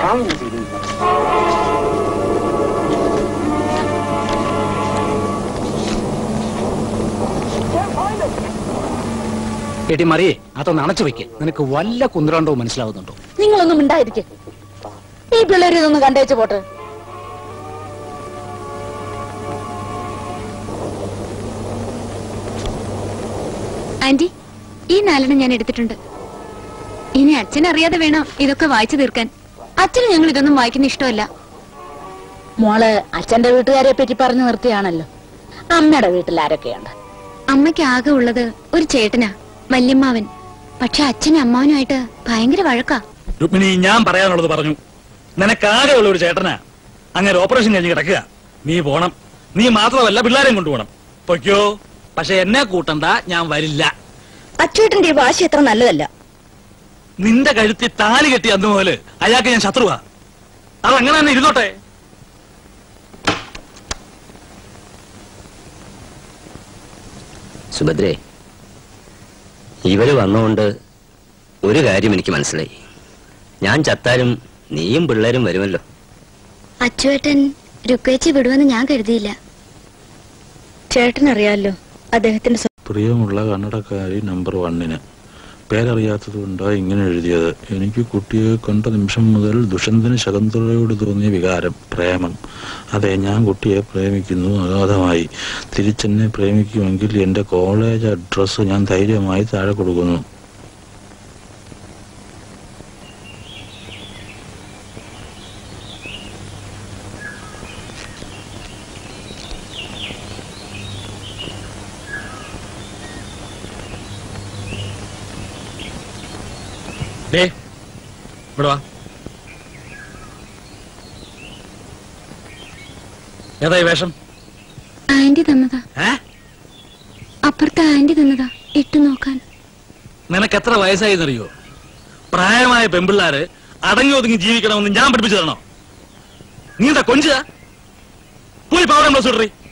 Haben Sie lieb. എടി മറിയേ അതൊന്ന് അണച്ചു വെക്ക് നിനക്ക് വല്ല കുന്ത്രണ്ടോ മനസ്സിലാവുന്നുണ്ടോ നിങ്ങളൊന്നും മിണ്ടായിരിക്കെ ഈ പിള്ളേരെ ഇതൊന്ന് കണ്ടേച്ച് പോട്ടെ ആന്റി ഈ നാലെണ്ണം ഞാൻ എടുത്തിട്ടുണ്ട് ഇനി അച്ഛൻ അറിയാതെ വേണം ഇതൊക്കെ വായിച്ചു തീർക്കാൻ അച്ഛന് ഞങ്ങൾ ഇതൊന്നും വായിക്കുന്ന ഇഷ്ടമല്ല മോള് അച്ഛന്റെ വീട്ടുകാരെ പറ്റി പറഞ്ഞു നിർത്തിയാണല്ലോ അമ്മയുടെ വീട്ടിൽ ആരൊക്കെയുണ്ട് അമ്മയ്ക്ക് ആകെ ഉള്ളത് ഒരു ചേട്ടനാ വല്യമ്മാവൻ പക്ഷെ അച്ഛനും അമ്മാവനുമായിട്ട് ഭയങ്കര വഴക്കാ രുക്മിണി ഞാൻ പറയാനുള്ളത് പറഞ്ഞു നിനക്കാകെയുള്ള ഒരു ചേട്ടനാ അങ്ങനെ ഓപ്പറേഷൻ കഴിഞ്ഞ് കിടക്കുക നീ പോണം നീ മാത്രമല്ല പിള്ളേരെയും കൊണ്ടുപോകണം പൊയ്ക്കോ പക്ഷെ എന്നെ കൂട്ടണ്ട ഞാൻ വരില്ല അച്ചുവേട്ടന്റെ ഈ വാശി അത്ര നല്ലതല്ല നിന്റെ കഴുത്തി താലി കെട്ടി അന്ന് മുതല് അയാൾക്ക് ഞാൻ ശത്രുവാ അതങ്ങനെ തന്നെ ഇരുന്നോട്ടെ സുഭദ്രേ ഇവര് വന്നുകൊണ്ട് ഒരു കാര്യം എനിക്ക് മനസ്സിലായി ഞാൻ ചത്താലും നീയും പിള്ളേരും വരുമല്ലോ അച്ചുവേട്ടൻ രുക്കേച്ചി വിടുമെന്ന് ഞാൻ കരുതിയില്ല ചേട്ടൻ അറിയാലോ അദ്ദേഹത്തിന്റെ സ്വ- പ്രിയമുള്ള കന്നഡക്കാരി നമ്പർ വണ്ണിന് പേരറിയാത്തതുകൊണ്ടാ ഇങ്ങനെ എഴുതിയത് എനിക്ക് കുട്ടിയെ കണ്ട നിമിഷം മുതൽ ദുഷ്യന്തന് ശകുന്തളയോട് തോന്നിയ വികാരം പ്രേമം അതെ ഞാൻ കുട്ടിയെ പ്രേമിക്കുന്നു അഗാധമായി തിരിച്ചെന്നെ പ്രേമിക്കുമെങ്കിൽ എന്റെ കോളേജ് അഡ്രസ്സ് ഞാൻ ധൈര്യമായി താഴെ കൊടുക്കുന്നു ഡേ ഇവിടെ വാ ഏതാ ഈ വേഷം ആന്റി തന്നതാ ഏ അപ്പുറത്തെ ആന്റി തന്നതാ ഇട്ടു നോക്കാൻ നിനക്ക് എത്ര വയസ്സായെന്നറിയോ പ്രായമായ പെമ്പിള്ളാര് അടങ്ങി ഒതുങ്ങി ജീവിക്കണമെന്ന് ഞാൻ പഠിപ്പിച്ചു തരണോ നീ എന്താ കൊഞ്ചുക പോയി പവർ ബ്ലൗസ് ഇടറി